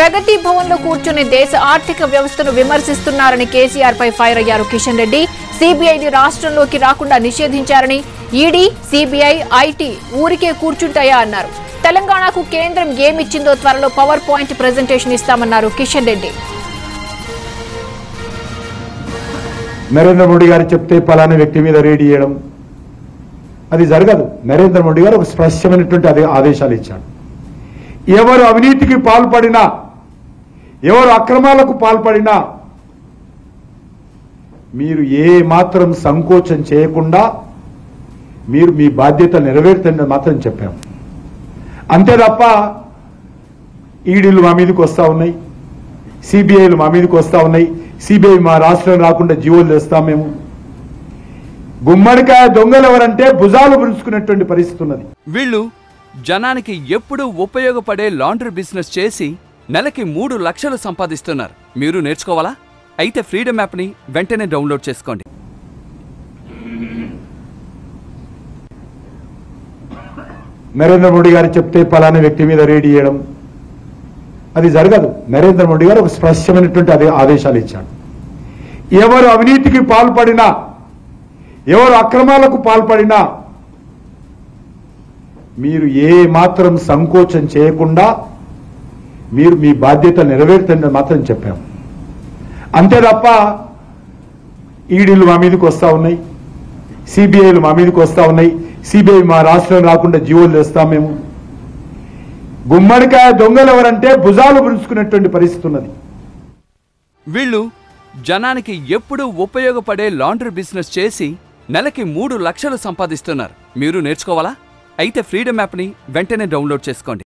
ప్రగతి భవన్ లో కూర్చుని దేశ ఆర్థిక వ్యవస్థను విమర్శిస్తున్నారని కేసీఆర్ పై ఫైర్ అయ్యారు కిషన్ రెడ్డి సిబిఐని రాష్ట్రంలోకి రాకుండా నిషేధించారని ఈడీ సిబిఐ ఐటీ ఊరికే కూర్చుంటాయా అన్నారు తెలంగాణకు కేంద్రం ఏమిచ్చిందో త్వరలో పవర్ పాయింట్ ప్రజెంటేషన్ ఇస్తామన్నారు కిషన్ రెడ్డి నరేంద్ర మోడీ గారు చెప్తే పలానా వ్యక్తి మీద రేడ్ చేయడం అది జరగదు నరేంద్ర మోడీ గారు ఒక స్పష్టమైనటువంటి అదే ఆదేశాలు ఇచ్చాడు ఎవరు అవినీతికి పాల్పడినా ఎవరు అక్రమాలకు పాల్పడినా మీరు ఏ మాత్రం సంకోచం చేయకుండా మీరు మీ బాధ్యత నెరవేరుతుందని మాత్రం చెప్పాము అంతే తప్ప ఈడీలు మా మీదకి వస్తూ ఉన్నాయి సిబిఐలు మా మీదకి వస్తూ ఉన్నాయి సిబిఐ మా రాష్ట్రం రాకుండా జీవోలు తెస్తాం మేము గుమ్మడికాయ దొంగలు ఎవరంటే భుజాలు పురుచుకున్నటువంటి పరిస్థితి ఉన్నది వీళ్ళు జనానికి ఎప్పుడూ ఉపయోగపడే లాండ్రీ బిజినెస్ చేసి నెలకి మూడు లక్షలు సంపాదిస్తున్నారు మీరు నేర్చుకోవాలా అయితే ఫ్రీడమ్ యాప్ని వెంటనే డౌన్లోడ్ చేసుకోండి నరేంద్ర మోడీ గారు చెప్తే పలానా వ్యక్తి మీద రేడ్ చేయడం అది జరగదు నరేంద్ర మోడీ గారు ఒక స్పష్టమైనటువంటి అదే ఆదేశాలు ఇచ్చాడు ఎవరు అవినీతికి పాల్పడినా ఎవరు అక్రమాలకు పాల్పడినా మీరు ఏ మాత్రం సంకోచం చేయకుండా మీరు మీ బాధ్యత నెరవేరుతుందని మాత్రం చెప్పాము అంతే తప్ప ఈడీలు మా మీదకి వస్తూ ఉన్నాయి సిబిఐలు మా మీదకి వస్తూ ఉన్నాయి సిబిఐ మా రాష్ట్రం రాకుండా జీవోలు తెస్తాం మేము గుమ్మడికాయ దొంగలు ఎవరంటే భుజాలు పురుచుకున్నటువంటి పరిస్థితి ఉన్నది వీళ్ళు జనానికి ఎప్పుడూ ఉపయోగపడే లాండ్రీ బిజినెస్ చేసి నెలకి మూడు లక్షలు సంపాదిస్తున్నారు మీరు నేర్చుకోవాలా అయితే ఫ్రీడమ్ యాప్ని వెంటనే డౌన్లోడ్ చేసుకోండి